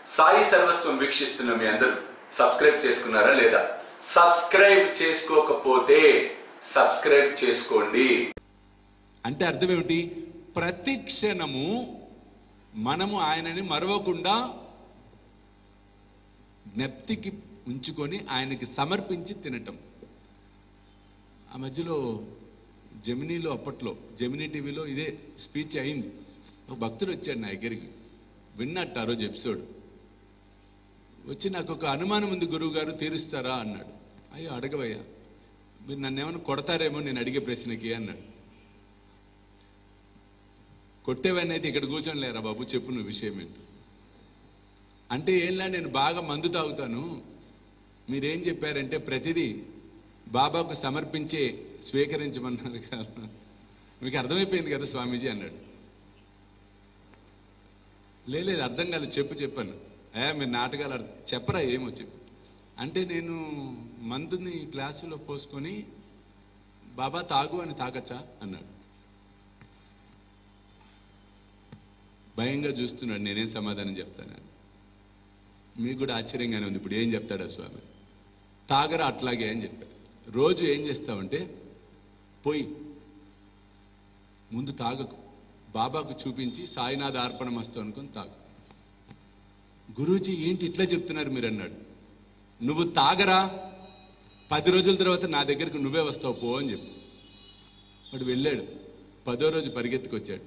సాయి సర్వస్వం వీక్షిస్తున్న మీ అందరూ సబ్స్క్రైబ్ చేసుకున్నారా లేదా సబ్స్క్రైబ్ చేసుకోకపోతే సబ్స్క్రైబ్ చేసుకోండి అంటే అర్థం ఏమిటి ప్రతి క్షణము మనము ఆయనని మరవకుండా జ్ఞప్తికి ఉంచుకొని ఆయనకి సమర్పించి తినటం ఆ మధ్యలో జమినీలో అప్పట్లో జమినీ టీవీలో ఇదే స్పీచ్ అయింది ఒక భక్తుడు వచ్చాడు నా దగ్గరికి విన్నట్టు ఆ రోజు ఎపిసోడ్ వచ్చి నాకు ఒక అనుమానం ఉంది గురువు గారు తీరుస్తారా అన్నాడు అయ్యో అడగవయ్యా మీరు నన్ను ఏమైనా కొడతారేమో నేను అడిగే ప్రశ్నకి అన్నాడు కొట్టేవన్నీ అయితే ఇక్కడ కూర్చొని లేరా బాబు చెప్పు నువ్వు విషయం ఏంటి అంటే ఏంలా నేను బాగా మందు తాగుతాను మీరేం చెప్పారంటే ప్రతిదీ బాబాకు సమర్పించే స్వీకరించమన్నారు కదా మీకు అర్థమైపోయింది కదా స్వామీజీ అన్నాడు "లే, లేదు అర్థం కాదు చెప్పు చెప్పాను ఏ మీరు నాటకాలు అర్థం చెప్పరా ఏమో చెప్పు అంటే నేను మందుని గ్లాసులో పోసుకొని బాబా తాగు అని తాగచ్చా అన్నాడు భయంగా చూస్తున్నాడు నేనేం సమాధానం చెప్తానని మీకు కూడా ఆశ్చర్యంగానే ఉంది ఇప్పుడు ఏం చెప్తాడా స్వామి తాగరా అట్లాగే అని చెప్పారు రోజు ఏం చేస్తావంటే పోయి ముందు తాగకు బాబాకు చూపించి సాయినాథ అర్పణ మస్తు అనుకొని తాగు గురూజీ ఏంటి ఇట్లా చెప్తున్నారు మీరు అన్నాడు నువ్వు తాగరా పది రోజుల తర్వాత నా దగ్గరికి నువ్వే వస్తావు పో అని చెప్పు వాడు వెళ్ళాడు పదో రోజు పరిగెత్తుకొచ్చాడు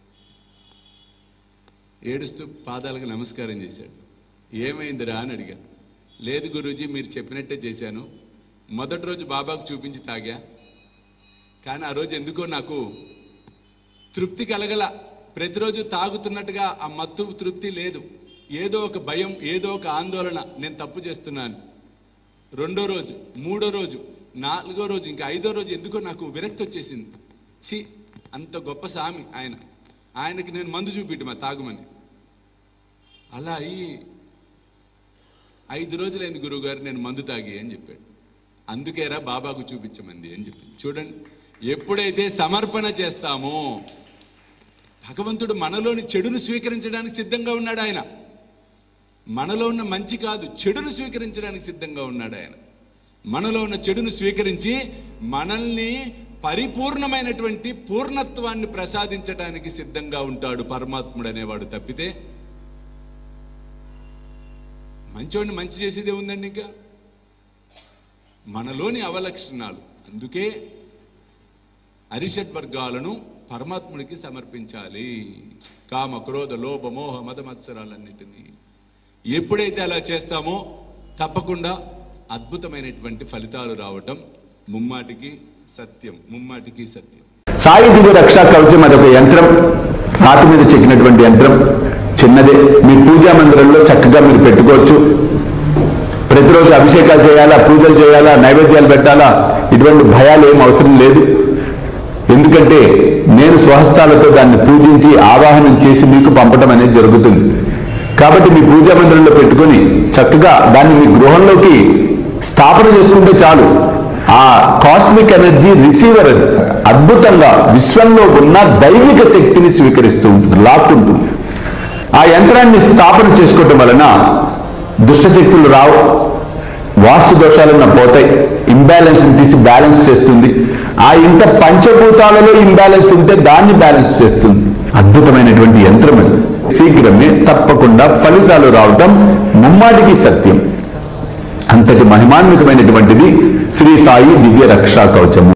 ఏడుస్తూ పాదాలకు నమస్కారం చేశాడు ఏమైందిరా అని అడిగా లేదు గురూజీ మీరు చెప్పినట్టే చేశాను మొదటి రోజు బాబాకు చూపించి తాగా కానీ ఆ రోజు ఎందుకో నాకు తృప్తి కలగల ప్రతిరోజు తాగుతున్నట్టుగా ఆ మత్తు తృప్తి లేదు ఏదో ఒక భయం ఏదో ఒక ఆందోళన నేను తప్పు చేస్తున్నాను రెండో రోజు మూడో రోజు నాలుగో రోజు ఇంకా ఐదో రోజు ఎందుకో నాకు విరక్తి వచ్చేసింది చి అంత గొప్ప సామి ఆయన ఆయనకి నేను మందు చూపిట్టు మా తాగుమని అలా అయ్యి ఐదు రోజులైంది గురువుగారు నేను మందు తాగి అని చెప్పాడు అందుకేరా బాబాకు చూపించమంది అని చెప్పి చూడండి ఎప్పుడైతే సమర్పణ చేస్తామో భగవంతుడు మనలోని చెడును స్వీకరించడానికి సిద్ధంగా ఉన్నాడు ఆయన మనలో ఉన్న మంచి కాదు చెడును స్వీకరించడానికి సిద్ధంగా ఉన్నాడు ఆయన మనలో ఉన్న చెడును స్వీకరించి మనల్ని పరిపూర్ణమైనటువంటి పూర్ణత్వాన్ని ప్రసాదించడానికి సిద్ధంగా ఉంటాడు పరమాత్ముడు అనేవాడు తప్పితే మంచోడిని మంచి చేసేదే ఉందండి ఇంకా మనలోని అవలక్షణాలు అందుకే అరిషడ్ వర్గాలను పరమాత్ముడికి సమర్పించాలి కామ క్రోధ లోభ మోహ మద మత్సరాలన్నిటినీ ఎప్పుడైతే అలా చేస్తామో తప్పకుండా అద్భుతమైనటువంటి ఫలితాలు రావటం ముమ్మాటికి సత్యం ముమ్మాటికి సత్యం సాయి దివ్య రక్షా కవచం అదొక యంత్రం రాతి మీద చెక్కినటువంటి యంత్రం చిన్నదే మీ పూజా మందిరంలో చక్కగా మీరు పెట్టుకోవచ్చు ప్రతిరోజు అభిషేకాలు చేయాలా పూజలు చేయాలా నైవేద్యాలు పెట్టాలా ఇటువంటి భయాలు ఏం అవసరం లేదు ఎందుకంటే నేను స్వహస్తాలతో దాన్ని పూజించి ఆవాహనం చేసి మీకు పంపడం అనేది జరుగుతుంది కాబట్టి మీ పూజా మందిరంలో పెట్టుకొని చక్కగా దాన్ని మీ గృహంలోకి స్థాపన చేసుకుంటే చాలు ఆ కాస్మిక్ ఎనర్జీ రిసీవర్ అది అద్భుతంగా విశ్వంలో ఉన్న దైవిక శక్తిని స్వీకరిస్తూ ఉంటుంది లాక్కుంటుంది ఆ యంత్రాన్ని స్థాపన చేసుకోవటం వలన దుష్టశక్తులు రావు వాస్తు దోషాలన్న పోతాయి ఇంబ్యాలెన్స్ తీసి బ్యాలెన్స్ చేస్తుంది ఆ ఇంట పంచభూతాలలో ఇంబ్యాలెన్స్ ఉంటే దాన్ని బ్యాలెన్స్ చేస్తుంది అద్భుతమైనటువంటి యంత్రం అది శీఘ్రమే తప్పకుండా ఫలితాలు రావటం ముమ్మాటికి సత్యం అంతటి మహిమాన్వితమైనటువంటిది శ్రీ సాయి దివ్య రక్షా కవచము